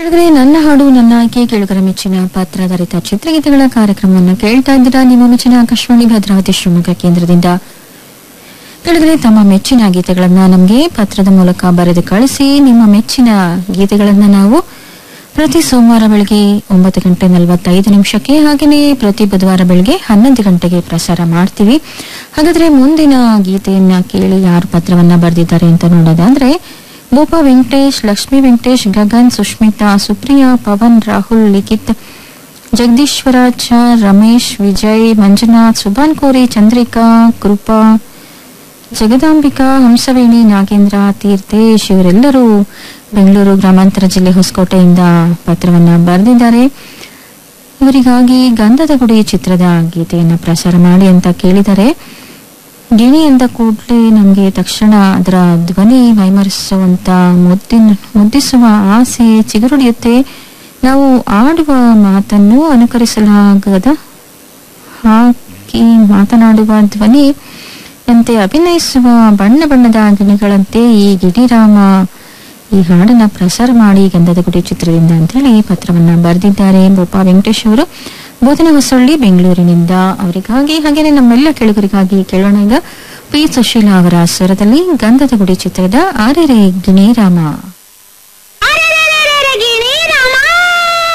ಕೇಳಿದ್ರೆ ನನ್ನ ಹಾಡು ನನ್ನ ಆಯ್ಕೆ ಕೇಳುಗರ ಮೆಚ್ಚಿನ ಪಾತ್ರಾಧಾರಿತ ಚಿತ್ರಗೀತೆಗಳ ಕಾರ್ಯಕ್ರಮವನ್ನು ಕೇಳ್ತಾ ಇದ್ದೀರಾ ನಿಮ್ಮ ಮೆಚ್ಚಿನ ಆಕಾಶವಾಣಿ ಭದ್ರಾವತಿ ಶಿವಮೊಗ್ಗ ಕೇಂದ್ರದಿಂದ ಕೇಳಿದ್ರೆ ತಮ್ಮ ಮೆಚ್ಚಿನ ಗೀತೆಗಳನ್ನ ನಮಗೆ ಪತ್ರದ ಮೂಲಕ ಬರೆದು ಕಳಿಸಿ ನಿಮ್ಮ ಮೆಚ್ಚಿನ ಗೀತೆಗಳನ್ನ ನಾವು ಪ್ರತಿ ಸೋಮವಾರ ಬೆಳಗ್ಗೆ ಒಂಬತ್ತು ಗಂಟೆ ನಲವತ್ತೈದು ನಿಮಿಷಕ್ಕೆ ಹಾಗೆಯೇ ಪ್ರತಿ ಬುಧವಾರ ಬೆಳಗ್ಗೆ ಹನ್ನೊಂದು ಗಂಟೆಗೆ ಪ್ರಸಾರ ಮಾಡ್ತೀವಿ ಹಾಗಾದ್ರೆ ಮುಂದಿನ ಗೀತೆಯನ್ನ ಕೇಳಿ ಯಾರು ಪತ್ರವನ್ನ ಬರೆದಿದ್ದಾರೆ ಅಂತ ನೋಡೋದಾದ್ರೆ ಬೋಪ ವೆಂಕಟೇಶ್ ಲಕ್ಷ್ಮೀ ವೆಂಕಟೇಶ್ ಗಗನ್ ಸುಷ್ಮಿತಾ ಸುಪ್ರಿಯಾ ಪವನ್ ರಾಹುಲ್ ಲಿಖಿತ್ ಜಗದೀಶ್ವರಾಚ ರಮೇಶ್ ವಿಜಯ್ ಮಂಜುನಾಥ್ ಸುಭಾನ್ ಕೋರಿ ಚಂದ್ರಿಕಾ ಕೃಪಾ ಜಗದಾಂಬಿಕಾ ಹಂಸವೇಣಿ ನಾಗೇಂದ್ರ ತೀರ್ಥೇಶ್ ಇವರೆಲ್ಲರೂ ಬೆಂಗಳೂರು ಗ್ರಾಮಾಂತರ ಜಿಲ್ಲೆ ಹೊಸಕೋಟೆಯಿಂದ ಪತ್ರವನ್ನ ಬರೆದಿದ್ದಾರೆ ಇವರಿಗಾಗಿ ಗಂಧದ ಗುಡಿ ಚಿತ್ರದ ಗೀತೆಯನ್ನ ಪ್ರಸಾರ ಮಾಡಿ ಅಂತ ಕೇಳಿದ್ದಾರೆ ಗಿಣಿ ಎಂದ ಕೂಡಲೇ ನಮಗೆ ತಕ್ಷಣ ಅದರ ಧ್ವನಿ ಮೈಮರೆಸುವಂತ ಮುದ್ದಿನ ಮುದ್ದಿಸುವ ಆಸೆ ಚಿಗುರುಡಿಯುತ್ತೆ ನಾವು ಆಡುವ ಮಾತನ್ನು ಅನುಕರಿಸಲಾಗದ ಹಾಕಿ ಮಾತನಾಡುವ ಧ್ವನಿ ಅಂತೆ ಅಭಿನಯಿಸುವ ಬಣ್ಣ ಬಣ್ಣದ ಗಿಣಿಗಳಂತೆ ಈ ಗಿಣಿರಾಮ ಈ ಹಾಡನ್ನ ಪ್ರಸಾರ ಮಾಡಿ ಗಂಧದ ಗುಡಿ ಚಿತ್ರದಿಂದ ಅಂತೇಳಿ ಪತ್ರವನ್ನ ಬರೆದಿದ್ದಾರೆ ಬೋಪ ವೆಂಕಟೇಶ್ ಅವರು ಬೋಧನ ಹೊಸಳ್ಳಿ ಬೆಂಗಳೂರಿನಿಂದ ಅವರಿಗಾಗಿ ಹಾಗೇನೆ ನಮ್ಮೆಲ್ಲ ಕೆಳಗರಿಗಾಗಿ ಕೇಳೋಣ ಈಗ ಪಿ ಸುಶೀಲಾ ಅವರ ಸ್ವರದಲ್ಲಿ ಗಂಧದ ಗುಡಿ ಚಿತ್ರದ ಆರೆರೆ ಗಿಣಿರಾಮ